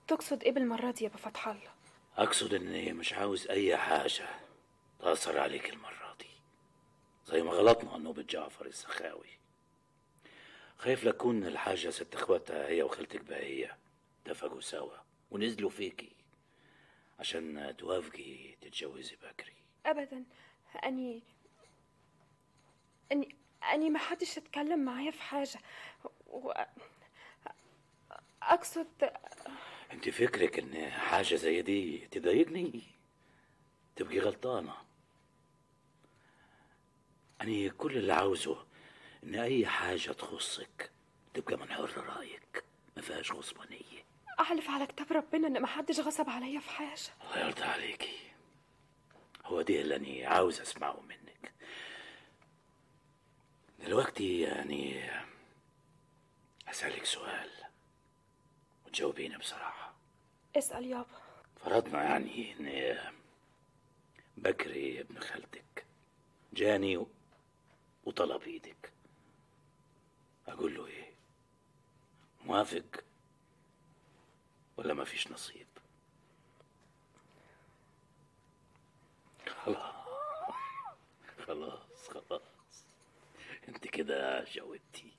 تقصد ايه بالمرة دي يا ابو فتح الله أقصد إني مش عاوز أي حاجة تأثر عليك المرة دي زي ما غلطنا عن نوبة جعفر السخاوي خايف لكون الحاجة ست اخواتها هي وخالتك بهية اتفقوا سوا ونزلوا فيكي عشان توافقي تتجوزي بكري ابدا اني اني اني ما حدش اتكلم معايا في حاجة و... اقصد انت فكرك ان حاجة زي دي تضايقني تبقي غلطانة أنا كل اللي عاوزه إن أي حاجة تخصك تبقى من حر رأيك ما فيهاش غصبانية احلف على كتاب ربنا ان ما حدش غصب عليا في حاجة الله يرضى عليكي هو دي اللي أنا عاوز أسمعه منك دلوقتي يعني أسألك سؤال وتجاوبيني بصراحة اسأل يابا فرضنا يعني ان بكري ابن خالتك جاني و- وطلب ايدك اقول له ايه موافق ولا ما فيش نصيب خلاص خلاص خلاص انت كده جاوبتي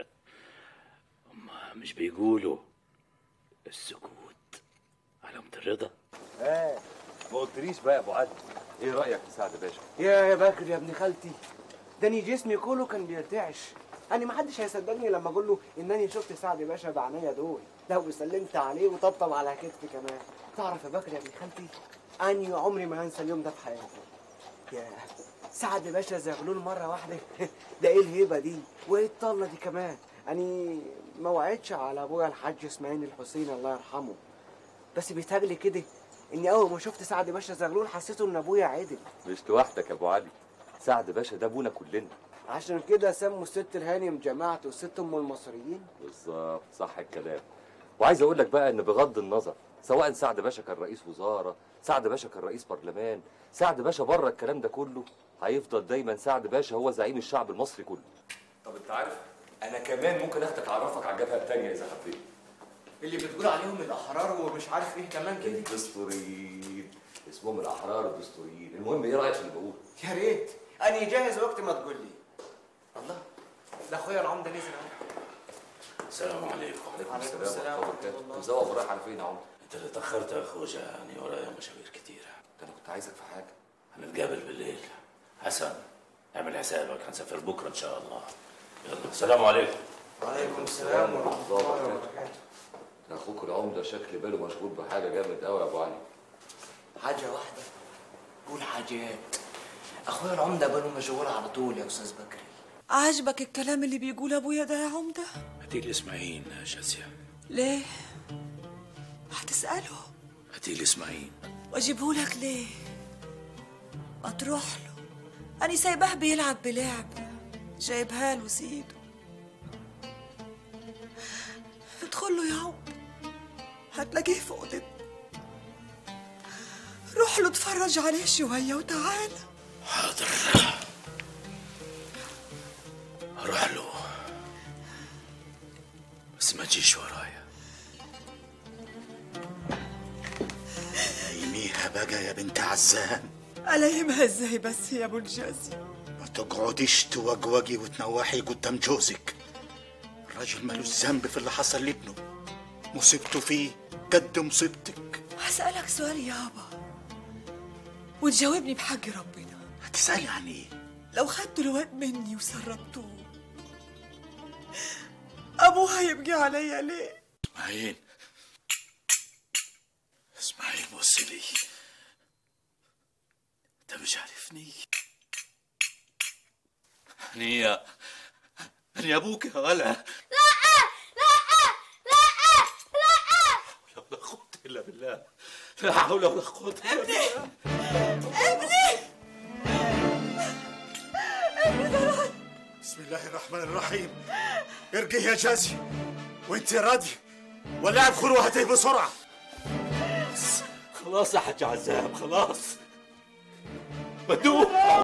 هما مش بيقولوا السكوت علامة الرضا ايه ما قلتليش بقى يا ابو عدي ايه رايك في سعد باشا يا يا بكر يا ابن خالتي ده أنا جسمي كله كان بيرتعش انا ما حدش هيصدقني لما اقول له انني شفت سعد باشا بعينيا دول لو سلمت عليه وطبطب على كتفي كمان تعرف يا بكر يا ابن خالتي اني عمري ما هنسى اليوم ده في حياتي يا سعد باشا زغلول مره واحده ده ايه الهيبه دي وايه الطله دي كمان اني ما وعدتش على ابويا الحاج اسماعيل الحسين الله يرحمه بس بيتهيألي كده اني اول ما شفت سعد باشا زغلول حسيته ان ابويا عدل مش لوحدك يا ابو علي سعد باشا ده ابونا كلنا عشان كده سموا الست الهانم جماعته والست ام المصريين بالظبط صح الكلام وعايز اقول لك بقى ان بغض النظر سواء سعد باشا كان رئيس وزاره سعد باشا كان رئيس برلمان سعد باشا بره الكلام ده كله هيفضل دايما سعد باشا هو زعيم الشعب المصري كله طب انت عارف انا كمان ممكن اخدك اعرفك على الجبهه الثانيه اذا حبيت اللي بتقول عليهم الاحرار ومش عارف ايه كمان كده الدستوريين اسمهم الاحرار الدستوريين المهم ايه رايك في اللي بقوله يا ريت انا جاهز وقت ما تقول لي الله ده اخويا العمده نزل اهو السلام عليكم عليكم السلام ورحمة الله. كنت مزوق ورايح على فين يا عمر انت اللي اتاخرت يا اخوجا يعني ورايا مشاوير كتيره ده انا كنت عايزك في حاجه هنتقابل بالليل حسن اعمل حسابك هنسافر بكره ان شاء الله يلا السلام عليكم وعليكم السلام ورحمه الله وبركاته ده اخوك العمده شكل باله مشغول بحاجه جامد قوي يا ابو علي حاجه واحده قول حاجات اخويا العمده باله مشغول على طول يا استاذ بكري عاجبك الكلام اللي بيقول ابويا ده يا عمده هاتي لي اسماعيل يا شاسيا ليه هتساله هاتي لي اسماعيل واجيبه لك ليه ما تروح له انا سايباه بيلعب بلعبه جايبها له سيده ادخل له يا عمده هتلاقيه في اوضته روح له اتفرج عليه شويه وتعالى حاضر هروح له بس ما تجيش ورايا نايميها بقى يا بنت عزام الايمها ازاي بس يا ابو الجازي ما تقعديش توجوجي وتنوحي قدام جوزك الراجل مالوش ذنب في اللي حصل لابنه مصيبته فيه قد مصيبتك هسألك سؤال يابا وتجاوبني بحق ربنا هتسألي عن ايه لو خدت الواد مني وسربتوه ابوه هيبقي عليا ليه اسماعيل اسماعيل بص لي انت مش عارفني انا يا انا يا ابوك يا ولا لا لا لا لا لا قوة الا بالله لا حول ولا قوة الا بالله بسم الله الرحمن الرحيم ارجع يا جازي وانت راضي ولا ادخلوا هاتيه بسرعه خلاص يا حاج عزام خلاص بدوق